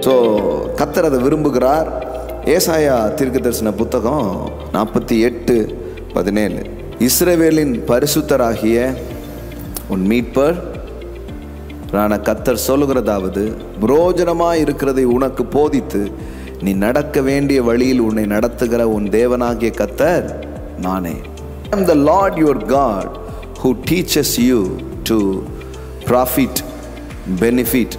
So கத்தர் அதை விரும்புகிறார் ஏசாயா தீர்க்க தரிசன புத்தகம் நாற்பத்தி எட்டு பதினேழு இஸ்ரவேலின் பரிசுத்தராகிய உன் மீட்பர் ரான கத்தர் சொல்லுகிறதாவது புரோஜனமாய் இருக்கிறதை உனக்கு போதித்து நீ நடக்க வேண்டிய வழியில் உன்னை நடத்துகிற உன் தேவனாகிய கத்தர் நானே I am the Lord your God who teaches you to profit, benefit.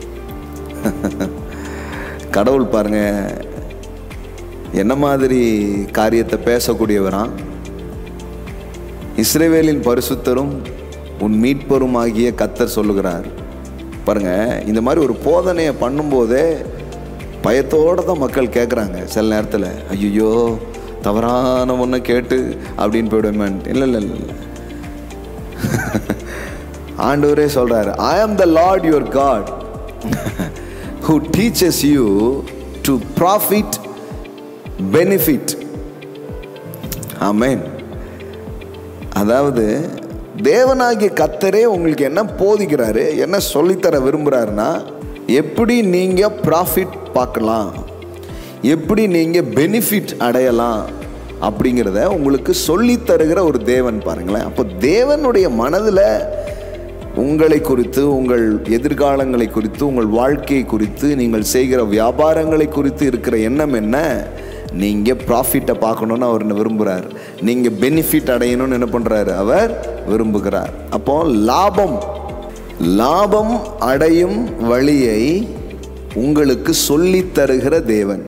கடவுள் பாருங்க என்ன மாதிரி காரியத்தை பேசக்கூடியவரான் இஸ்ரேவேலின் பரிசுத்தரும் உன் மீட்பரும் ஆகிய கத்தர் சொல்லுகிறார் பாருங்க இந்த மாதிரி ஒரு போதனையை பண்ணும்போதே பயத்தோடு தான் மக்கள் கேட்குறாங்க சில நேரத்தில் ஐயோ தவறான ஒன்று கேட்டு அப்படின்னு போயிடுவேன் இல்லை இல்லை இல்லை இல்லை ஆண்டவரே சொல்றாரு I am the Lord your God who teaches you to profit benefit ஆமேன் அதாவது தேவனாகிய கத்தரே உங்களுக்கு என்ன போதிக்கிறாரு என்ன சொல்லித்தர விரும்புகிறாருன்னா எப்படி நீங்கள் ப்ராஃபிட் பார்க்கலாம் எப்படி நீங்கள் பெனிஃபிட் அடையலாம் அப்படிங்கிறத உங்களுக்கு சொல்லித் தருகிற ஒரு தேவன் பாருங்களேன் அப்போ தேவனுடைய மனதில் உங்களை குறித்து உங்கள் எதிர்காலங்களை குறித்து உங்கள் வாழ்க்கையை குறித்து நீங்கள் செய்கிற வியாபாரங்களை குறித்து இருக்கிற எண்ணம் என்ன நீங்கள் ப்ராஃபிட்டை பார்க்கணுன்னு அவர் விரும்புகிறார் நீங்கள் பெனிஃபிட் அடையணும்னு என்ன பண்ணுறாரு அவர் விரும்புகிறார் அப்போ லாபம் லாபம் அடையும் வழியை உங்களுக்கு சொல்லித் தருகிற தேவன்